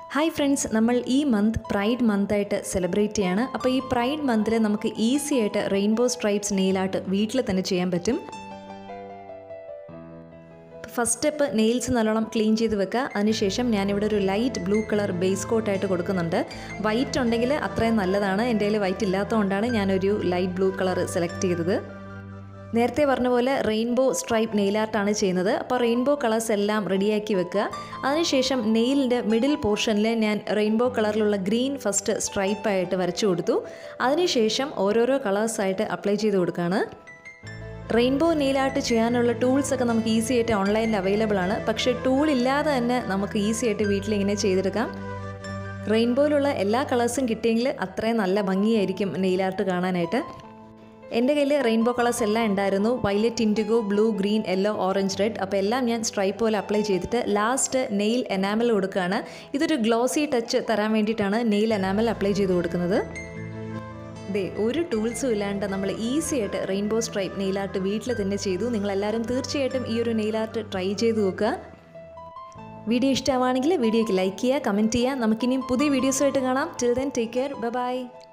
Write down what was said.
hi friends നമ്മൾ ഈ month pride മന്തായിട്ട് celebrate ചെയ്യാണ് അപ്പോൾ ഈ പ്രൈഡ് മന്തിൽ നമുക്ക് ഈസി ആയിട്ട് റെയിൻബോ സ്ട്രൈപ്സ് നെയിലായിട്ട് വീട്ടിൽ തന്നെ ചെയ്യാൻ പറ്റും ഫസ്റ്റ് സ്റ്റെപ്പ് നെയിൽസ് നല്ലോണം ക്ലീൻ ചെയ്ത് വെക്കുക അതിനുശേഷം ഞാനിവിടെ ഒരു ലൈറ്റ് ബ്ലൂ കളർ ബേസ് കോട്ടായിട്ട് കൊടുക്കുന്നുണ്ട് വൈറ്റ് ഉണ്ടെങ്കിൽ അത്രയും നല്ലതാണ് എൻ്റെ കയ്യിൽ വൈറ്റ് ഇല്ലാത്തതുകൊണ്ടാണ് ഞാനൊരു ലൈറ്റ് ബ്ലൂ കളർ സെലക്ട് ചെയ്തത് നേരത്തെ പറഞ്ഞ പോലെ റെയിൻബോ സ്ട്രൈപ്പ് നെയിൽ ആർട്ടാണ് ചെയ്യുന്നത് അപ്പോൾ റെയിൻബോ കളേഴ്സ് എല്ലാം റെഡിയാക്കി വെക്കുക അതിനുശേഷം നെയിലിൻ്റെ മിഡിൽ പോർഷനിൽ ഞാൻ റെയിൻബോ കളറിലുള്ള ഗ്രീൻ ഫസ്റ്റ് സ്ട്രൈപ്പായിട്ട് വരച്ചു കൊടുത്തു അതിനുശേഷം ഓരോരോ കളേഴ്സായിട്ട് അപ്ലൈ ചെയ്ത് കൊടുക്കുകയാണ് റെയിൻബോ നെയിലായിട്ട് ചെയ്യാനുള്ള ടൂൾസ് ഒക്കെ നമുക്ക് ഈസി ആയിട്ട് ഓൺലൈനിൽ അവൈലബിൾ ആണ് പക്ഷേ ടൂൾ ഇല്ലാതെ തന്നെ നമുക്ക് ഈസി ആയിട്ട് വീട്ടിൽ ഇങ്ങനെ ചെയ്തെടുക്കാം റെയിൻബോയിലുള്ള എല്ലാ കളേഴ്സും കിട്ടിയെങ്കിൽ അത്രയും നല്ല ഭംഗിയായിരിക്കും നെയിലാർട്ട് കാണാനായിട്ട് എൻ്റെ കയ്യിൽ റെയിൻബോ കളേഴ്സ് എല്ലാം ഉണ്ടായിരുന്നു violet indigo blue green yellow orange red അപ്പോൾ എല്ലാം ഞാൻ സ്ട്രൈപ്പ് പോലെ അപ്ലൈ ചെയ്തിട്ട് ലാസ്റ്റ് നെയിൽ എനാമൽ കൊടുക്കുകയാണ് ഇതൊരു ഗ്ലോസി ടച്ച് തരാൻ വേണ്ടിയിട്ടാണ് നെയിൽ എനാമൽ അപ്ലൈ ചെയ്ത് കൊടുക്കുന്നത് ദേ ഒരു ടൂൾസും ഇല്ലാണ്ട് നമ്മൾ ഈസി ആയിട്ട് റെയിൻബോ സ്ട്രൈപ്പ് നെയിൽ ആർട്ട് വീട്ടിൽ തന്നെ ചെയ്തു നിങ്ങളെല്ലാവരും തീർച്ചയായിട്ടും ഈ ഒരു നെയിൽ ആർട്ട് ട്രൈ ചെയ്ത് നോക്കുക വീഡിയോ ഇഷ്ടമാണെങ്കിൽ വീഡിയോയ്ക്ക് ലൈക്ക് ചെയ്യുക കമൻറ്റ് ചെയ്യുക നമുക്കിനിയും പുതിയ വീഡിയോസുമായിട്ട് കാണാം till then take care by